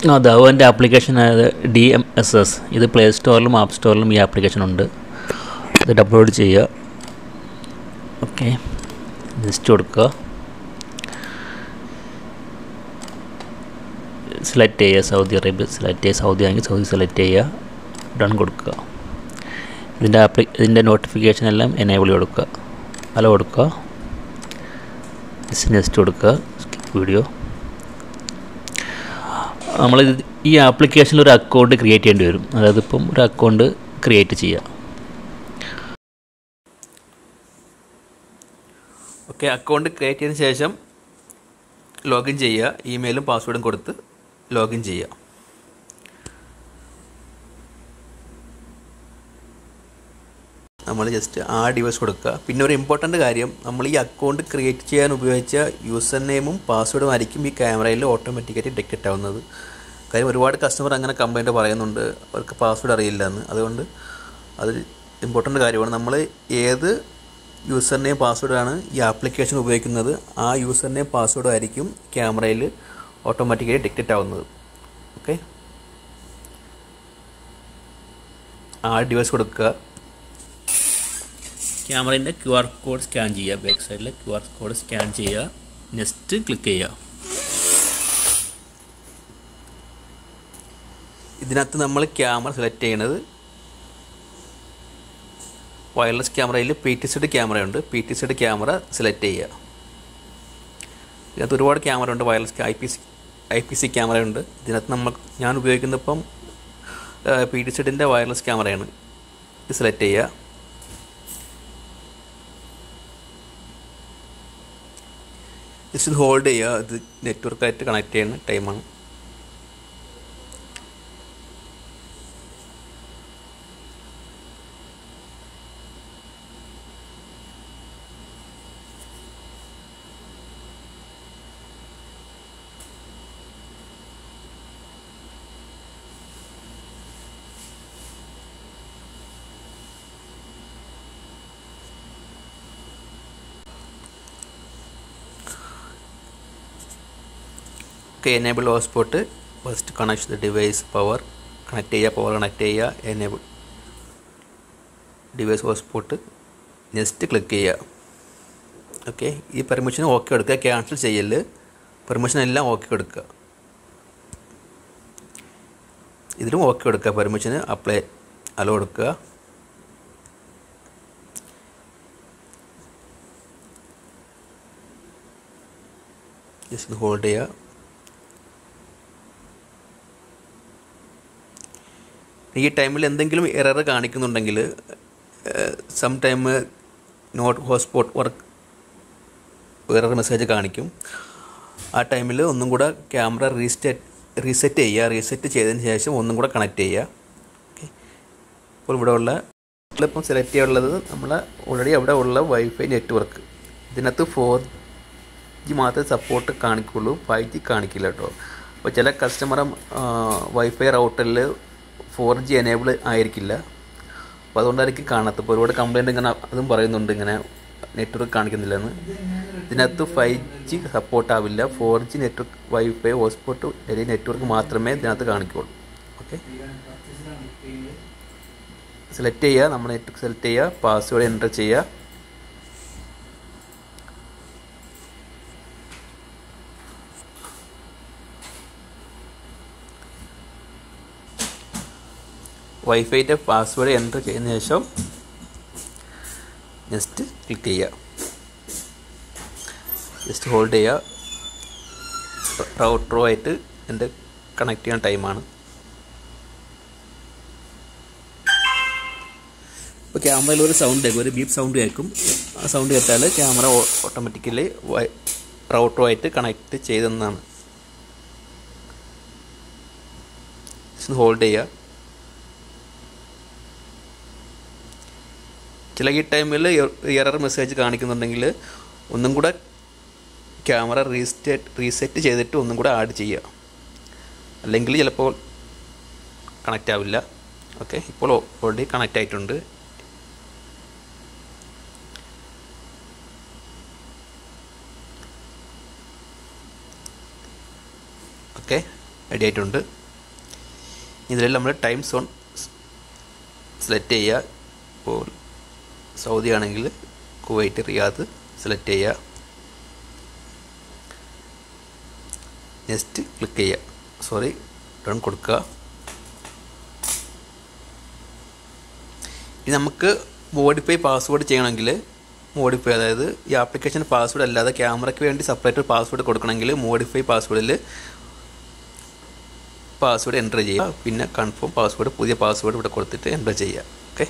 അതെ അവൻ്റെ ആപ്ലിക്കേഷൻ അതായത് ഡി എം എസ് എസ് ഇത് പ്ലേ സ്റ്റോറിലും ആപ്പ് സ്റ്റോറിലും ഈ ആപ്ലിക്കേഷൻ ഉണ്ട് ഇത് ഡൗൺലോഡ് ചെയ്യുക ഓക്കെ ലിസ്റ്റ് കൊടുക്കുക സെലക്ട് ചെയ്യുക സൗദി അറേബ്യ സെലക്ട് ചെയ്യുക സൗദി ആണെങ്കിൽ സൗദി സെലക്ട് ചെയ്യുക ഡൺ കൊടുക്കുക ഇതിൻ്റെ ആപ്ലി ഇതിൻ്റെ നോട്ടിഫിക്കേഷൻ എല്ലാം എനേബിൾ കൊടുക്കുക അല കൊടുക്കുക നെക്സ്റ്റ് കൊടുക്കുക വീഡിയോ നമ്മൾ ഈ ആപ്ലിക്കേഷനിൽ ഒരു അക്കൗണ്ട് ക്രിയേറ്റ് ചെയ്യേണ്ടി വരും അതായത് ഇപ്പം ഒരു അക്കൗണ്ട് ക്രിയേറ്റ് ചെയ്യുക ഓക്കെ അക്കൗണ്ട് ക്രിയേറ്റ് ചെയ്തതിന് ശേഷം ലോഗിൻ ചെയ്യുക ഇമെയിലും പാസ്വേഡും കൊടുത്ത് ലോഗിൻ ചെയ്യുക നമ്മൾ ജസ്റ്റ് ആ ഡിവൈസ് കൊടുക്കുക പിന്നെ ഒരു ഇമ്പോർട്ടൻ്റ് കാര്യം നമ്മൾ ഈ അക്കൗണ്ട് ക്രിയേറ്റ് ചെയ്യാൻ ഉപയോഗിച്ച യൂസർ നെയിമും പാസ്വേഡും ആയിരിക്കും ഈ ക്യാമറയിൽ ഓട്ടോമാറ്റിക്കായിട്ട് ഡിറ്റക്റ്റ് ആവുന്നത് കാര്യം ഒരുപാട് കസ്റ്റമർ അങ്ങനെ കംപ്ലൈൻറ്റ് പറയുന്നുണ്ട് അവർക്ക് പാസ്വേഡ് അറിയില്ല എന്ന് അതുകൊണ്ട് അത് ഇമ്പോർട്ടൻ്റ് കാര്യമാണ് നമ്മൾ ഏത് യൂസർ നെയിം പാസ്വേഡാണ് ഈ ആപ്ലിക്കേഷൻ ഉപയോഗിക്കുന്നത് ആ യൂസർ നെയിം പാസ്വേഡും ആയിരിക്കും ക്യാമറയിൽ ഓട്ടോമാറ്റിക്കായി ഡിറ്റക്റ്റ് ആവുന്നത് ഓക്കെ ആ ഡിവൈസ് കൊടുക്കുക ക്യാമറേൻ്റെ ക്യു ആർ കോഡ് സ്കാൻ ചെയ്യുക ബാക്ക് സൈഡിൽ ക്യു ആർ കോഡ് സ്കാൻ ചെയ്യുക നെക്സ്റ്റ് ക്ലിക്ക് ചെയ്യുക ഇതിനകത്ത് നമ്മൾ ക്യാമറ സെലക്ട് ചെയ്യണത് വയർലെസ് ക്യാമറയിൽ പി ടി സിഡ് ക്യാമറയുണ്ട് P T Z camera select ചെയ്യുക ഇതിനകത്ത് ഒരുപാട് ക്യാമറ ഉണ്ട് wireless I P C I P C ക്യാമറയുണ്ട് ഇതിനകത്ത് നമ്മൾ ഞാൻ ഉപയോഗിക്കുന്ന ഇപ്പം പി ടി സിഡിൻ്റെ വയർലെസ് ക്യാമറയാണ് ഇത് സെലക്ട് ചെയ്യുക ജസ്റ്റ് ഹോൾഡ് ചെയ്യുക ഇത് നെറ്റ്വർക്കായിട്ട് കണക്ട് ചെയ്യുന്ന ടൈമാണ് okay enable hotspot first connection the device power connect ചെയ്യുക പവർ കണക്ട് ചെയ്യുക enable device hotspot next click ചെയ്യുക ഓക്കെ ഈ പെർമിഷൻ ഓക്കെ കൊടുക്കുക ക്യാൻസൽ ചെയ്യല് പെർമിഷൻ എല്ലാം ഓക്കെ കൊടുക്കുക ഇതിലും ഓക്കെ കൊടുക്കുക പെർമിഷന് അപ്ലൈ അലോ കൊടുക്കുക ജസ്റ്റ് ഹോൾഡ് ചെയ്യുക ഈ ടൈമിൽ എന്തെങ്കിലും എറർ കാണിക്കുന്നുണ്ടെങ്കിൽ some time not hotspot work error message കാണിക്കും ആ ടൈമിൽ ഒന്നും കൂടെ ക്യാമറ റീസ്റ്റെറ്റ് റീസെറ്റ് ചെയ്യുക റീസെറ്റ് ചെയ്തതിന് ശേഷം ഒന്നും കൂടെ കണക്ട് ചെയ്യുക ഓക്കെ ഇപ്പോൾ ഇവിടെ ഉള്ള ഇപ്പം സെലക്ട് ചെയ്യാനുള്ളത് നമ്മളെ ഓൾറെഡി അവിടെ ഉള്ള വൈഫൈ നെറ്റ്വർക്ക് ഇതിനകത്ത് ഫോർ ജി മാത്രമേ സപ്പോർട്ട് കാണിക്കുള്ളൂ ഫൈവ് ജി കാണിക്കില്ല കേട്ടോ അപ്പോൾ ചില കസ്റ്റമർ വൈഫൈ റൗട്ടറിൽ ഫോർ ജി എനേബിൾ ആയിരിക്കില്ല അപ്പോൾ അതുകൊണ്ടായിരിക്കും കാണാത്തത് ഇപ്പോൾ ഒരുപാട് കംപ്ലയിൻ്റ് ഇങ്ങനെ അതും പറയുന്നുണ്ട് ഇങ്ങനെ നെറ്റ്വർക്ക് കാണിക്കുന്നില്ലെന്ന് ഇതിനകത്ത് ഫൈവ് ജി സപ്പോർട്ട് ആവില്ല four G network wifi hotspot അല്ലെങ്കിൽ നെറ്റ്വർക്ക് മാത്രമേ ഇതിനകത്ത് കാണിക്കുള്ളൂ ഓക്കെ സെലക്ട് ചെയ്യുക നമ്മൾ നെറ്റ്വർക്ക് സെലക്ട് ചെയ്യുക പാസ്വേഡ് എൻ്റർ ചെയ്യുക വൈഫൈൻ്റെ പാസ്വേഡ് എൻ്റർ ചെയ്തതിന് ശേഷം ജസ്റ്റ് ക്ലിക്ക് ചെയ്യുക ജസ്റ്റ് ഹോൾഡ് ചെയ്യുക റൗട്ടറോ ആയിട്ട് എൻ്റെ കണക്ട് ചെയ്യാൻ ടൈമാണ് ഇപ്പോൾ ക്യാമറയിൽ ഒരു സൗണ്ട് കേൾക്കും ഒരു ബീപ്പ് സൗണ്ട് കേൾക്കും ആ സൗണ്ട് കേട്ടാൽ ക്യാമറ ഓട്ടോമാറ്റിക്കലി റൗട്ടറോ ആയിട്ട് കണക്ട് ചെയ്തെന്നാണ് ജസ്റ്റ് ഹോൾഡ് ചെയ്യുക ചില ഈ ടൈമിൽ എറർ മെസ്സേജ് കാണിക്കുന്നുണ്ടെങ്കിൽ ഒന്നും കൂടെ ക്യാമറ റീസ്റ്റേറ്റ് റീസെറ്റ് ചെയ്തിട്ട് ഒന്നും കൂടെ ആഡ് ചെയ്യുക അല്ലെങ്കിൽ ചിലപ്പോൾ കണക്റ്റ് ആവില്ല ഓക്കെ ഇപ്പോൾ ഓൾറെഡി കണക്റ്റ് ആയിട്ടുണ്ട് ഓക്കെ റെഡി ആയിട്ടുണ്ട് ഇതിൽ നമ്മൾ ടൈം സോൺ സെലക്ട് ചെയ്യുക ഇപ്പോൾ സൗദി ആണെങ്കിൽ കുവൈറ്റ് റിയാദ് സെലക്ട് ചെയ്യുക നെക്സ്റ്റ് ക്ലിക്ക് ചെയ്യുക സോറി ടേൺ കൊടുക്കുക ഇനി നമുക്ക് മോഡിഫൈ പാസ്വേഡ് ചെയ്യണമെങ്കിൽ മോഡിഫൈ അതായത് ഈ ആപ്ലിക്കേഷൻ പാസ്വേഡ് അല്ലാതെ ക്യാമറയ്ക്ക് വേണ്ടി സെപ്പറേറ്റ് പാസ്വേഡ് കൊടുക്കണമെങ്കിൽ മോഡിഫൈ പാസ്വേഡിൽ പാസ്വേഡ് എൻ്റർ ചെയ്യുക പിന്നെ കൺഫേം പാസ്വേഡ് പുതിയ പാസ്വേഡ് ഇവിടെ കൊടുത്തിട്ട് എൻ്റർ ചെയ്യുക ഓക്കെ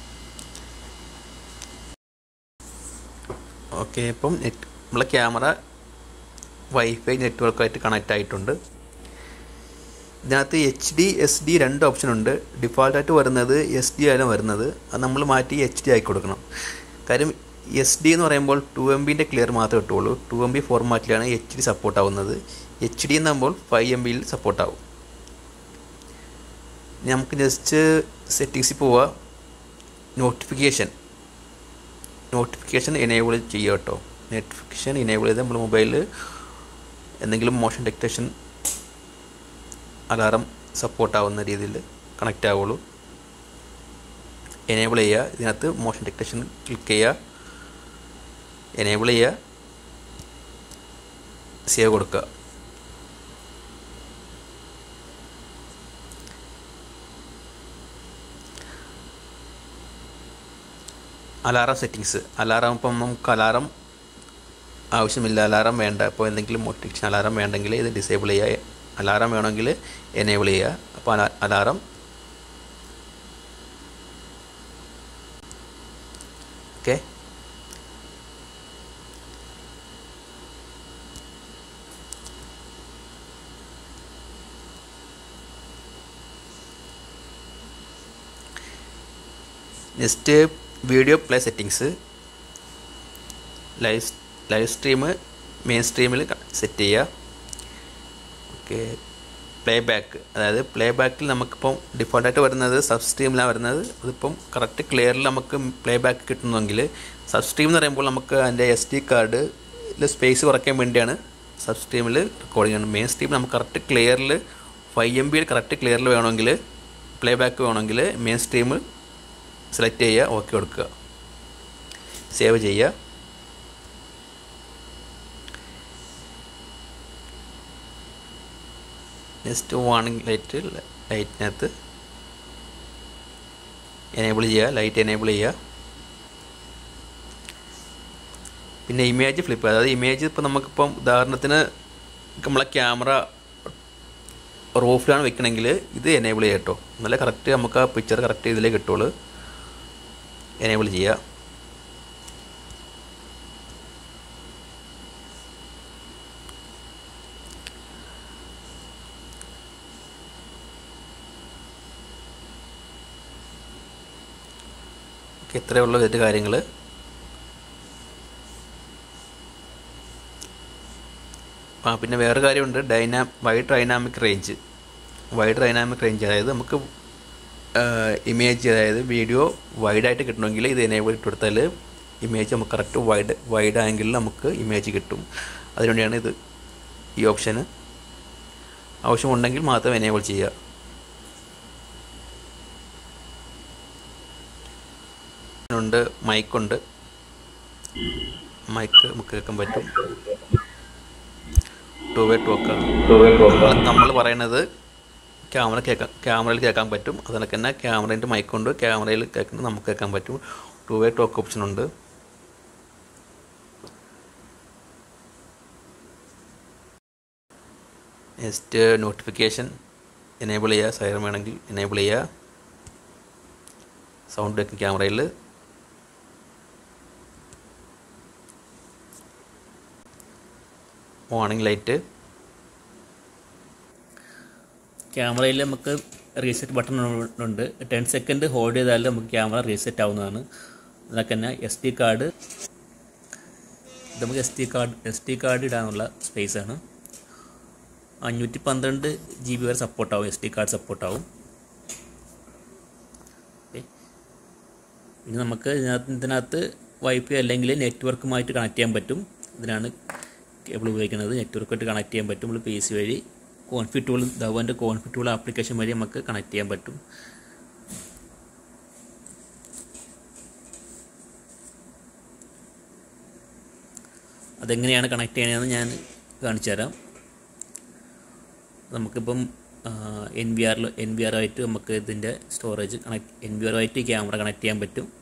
ഓക്കെ ഇപ്പം നെറ്റ് നമ്മളെ ക്യാമറ വൈഫൈ നെറ്റ്വർക്കായിട്ട് കണക്റ്റ് ആയിട്ടുണ്ട് ഇതിനകത്ത് എച്ച് ഡി എസ് ഡി രണ്ട് ഓപ്ഷൻ ഉണ്ട് ഡിഫോൾട്ടായിട്ട് വരുന്നത് എസ് ഡി ആണ് വരുന്നത് അത് നമ്മൾ മാറ്റി എച്ച് ഡി ആക്കി കൊടുക്കണം കാര്യം എസ് ഡി എന്ന് പറയുമ്പോൾ ടു എം ബിൻ്റെ ക്ലിയർ മാത്രമേ കിട്ടുള്ളൂ ടു എം ബി ഫോർമാറ്റിലാണ് എച്ച് ഡി സപ്പോർട്ട് ആവുന്നത് എച്ച് ഡി എന്നാകുമ്പോൾ ഫൈവ് എം ബിയിൽ സപ്പോർട്ട് ആവും നമുക്ക് ജസ്റ്റ് സെറ്റിങ്സിൽ പോവുക നോട്ടിഫിക്കേഷൻ നോട്ടിഫിക്കേഷൻ എനേബിൾ ചെയ്യുക കേട്ടോ നോട്ടിഫിക്കേഷൻ എനേബിൾ ചെയ്ത് നമ്മൾ മൊബൈലിൽ എന്തെങ്കിലും മോഷൻ ഡിറ്റക്ഷൻ അലാറം സപ്പോർട്ടാവുന്ന രീതിയിൽ കണക്റ്റ് ആവുള്ളൂ എനേബിൾ ചെയ്യുക ഇതിനകത്ത് മോഷൻ ഡിറ്റക്ഷൻ ക്ലിക്ക് ചെയ്യുക എനേബിൾ ചെയ്യുക സേവ് കൊടുക്കുക അലാറം സെറ്റിങ്സ് അലാറം ഇപ്പം നമുക്ക് അലാറം ആവശ്യമില്ല അലാറം വേണ്ട ഇപ്പോൾ എന്തെങ്കിലും മോട്ടിഫിക്കേഷൻ അലാറം വേണ്ടെങ്കിൽ ഇത് ഡിസേബിൾ ചെയ്യുക അലാറം വേണമെങ്കിൽ എനേബിൾ ചെയ്യുക അപ്പോൾ അലാ alarm okay next video play settings live live stream main സ്ട്രീമിൽ സെറ്റ് ചെയ്യുക ഓക്കെ പ്ലേ ബാക്ക് അതായത് പ്ലേ ബാക്കിൽ നമുക്കിപ്പം ഡിഫോൾട്ടായിട്ട് വരുന്നത് സബ് സ്ട്രീമിലാണ് വരുന്നത് അതിപ്പം കറക്റ്റ് ക്ലിയറിൽ നമുക്ക് പ്ലേ ബാക്ക് കിട്ടുന്നെങ്കിൽ സബ് സ്ട്രീം എന്ന് പറയുമ്പോൾ നമുക്ക് അതിൻ്റെ എസ് ഡി കാർഡിൽ സ്പേസ് കുറയ്ക്കാൻ വേണ്ടിയാണ് സബ് സ്ട്രീമിൽ റെക്കോർഡിംഗ് ആണ് മെയിൻ സ്ട്രീം നമുക്ക് കറക്റ്റ് ക്ലിയറിൽ ഫൈവ് എം ബിയിൽ കറക്റ്റ് ക്ലിയറിൽ വേണമെങ്കിൽ പ്ലേ ബാക്ക് വേണമെങ്കിൽ മെയിൻ സ്ട്രീം സെലക്ട് ചെയ്യുക ഓക്കെ കൊടുക്കുക സേവ് ചെയ്യുക നെക്സ്റ്റ് വാർണിംഗ് ലൈറ്റ് ലൈറ്റിനകത്ത് എനേബിൾ ചെയ്യുക ലൈറ്റ് എനേബിൾ ചെയ്യുക പിന്നെ ഇമേജ് ഫ്ലിപ്പ് അതായത് ഇമേജ് ഇപ്പോൾ നമുക്കിപ്പം ഉദാഹരണത്തിന് നമ്മളെ ക്യാമറ റൂഫിലാണ് വെക്കണമെങ്കിൽ ഇത് എനേബിൾ ചെയ്യുക കേട്ടോ നല്ല കറക്റ്റ് നമുക്ക് ആ പിക്ചർ കറക്റ്റ് ഇതിലേ കിട്ടുള്ളൂ എനേബിൾ ചെയ്യുക ഓക്കെ ഇത്രയേ ഉള്ളൂ ഇതിൻ്റെ കാര്യങ്ങൾ ആ പിന്നെ വേറെ കാര്യമുണ്ട് ഡൈനാ wide dynamic range wide dynamic range അതായത് നമുക്ക് ഇമേജ് അതായത് വീഡിയോ വൈഡായിട്ട് കിട്ടണമെങ്കിൽ ഇത് എനേബിൾ ഇട്ട് കൊടുത്താൽ ഇമേജ് നമുക്ക് കറക്റ്റ് വൈഡ് വൈഡ് ആംഗിളിൽ നമുക്ക് ഇമേജ് കിട്ടും അതിനുവേണ്ടിയാണ് ഇത് ഈ ഓപ്ഷന് ആവശ്യമുണ്ടെങ്കിൽ മാത്രം എനേബിൾ ചെയ്യുക ഉണ്ട് മൈക്കുണ്ട് മൈക്ക് നമുക്ക് കേൾക്കാൻ പറ്റും ടു വേ ടോക്ക് നമ്മൾ പറയുന്നത് ക്യാമറ കേൾക്കാൻ ക്യാമറയിൽ കേൾക്കാൻ പറ്റും അതിനൊക്കെ തന്നെ ക്യാമറേൻ്റെ മൈക്കുണ്ട് ക്യാമറയിൽ കേൾക്കുന്നത് നമുക്ക് കേൾക്കാൻ പറ്റും ടു വേ ടോക്ക് ഓപ്ഷൻ ഉണ്ട് നെക്സ്റ്റ് നോട്ടിഫിക്കേഷൻ എനേബിൾ ചെയ്യുക സൈറം വേണമെങ്കിൽ എനേബിൾ ചെയ്യുക സൗണ്ട് വെക്കും ക്യാമറയിൽ വാർണിംഗ് ലൈറ്റ് ക്യാമറയിൽ നമുക്ക് റീസെറ്റ് ബട്ടൺ ഉണ്ട് ടെൻ സെക്കൻഡ് ഹോൾഡ് ചെയ്താൽ നമുക്ക് ക്യാമറ റീസെറ്റ് ആവുന്നതാണ് അതിനൊക്കെ തന്നെ എസ് ഡി കാർഡ് നമുക്ക് S D card S D card ഇടാനുള്ള സ്പേസ് ആണ് അഞ്ഞൂറ്റി പന്ത്രണ്ട് ജി ബി വരെ സപ്പോർട്ടാവും എസ് ഡി കാർഡ് സപ്പോർട്ടാവും ഇനി നമുക്ക് ഇതിനകത്ത് ഇതിനകത്ത് വൈഫൈ അല്ലെങ്കിൽ നെറ്റ്വർക്കുമായിട്ട് കണക്ട് ചെയ്യാൻ പറ്റും ഇതിനാണ് കേബിൾ ഉപയോഗിക്കുന്നത് നെറ്റ്വർക്കായിട്ട് കണക്ട് ചെയ്യാൻ പറ്റും നമ്മൾ പി സി വഴി കോൺഫി ടൂൾ ധവൻ്റെ കോൺഫി ടൂൾ ആപ്ലിക്കേഷൻ വഴി നമുക്ക് കണക്ട് ചെയ്യാൻ പറ്റും അതെങ്ങനെയാണ് കണക്ട് ചെയ്യണമെന്ന് ഞാൻ കാണിച്ചു തരാം നമുക്കിപ്പം എൻ ബി ആറിൽ എൻ ബി ആറുമായിട്ട് നമുക്ക് ഇതിൻ്റെ സ്റ്റോറേജ് കണക്ട് എൻ ബി ആറുമായിട്ട് ക്യാമറ കണക്ട് ചെയ്യാൻ പറ്റും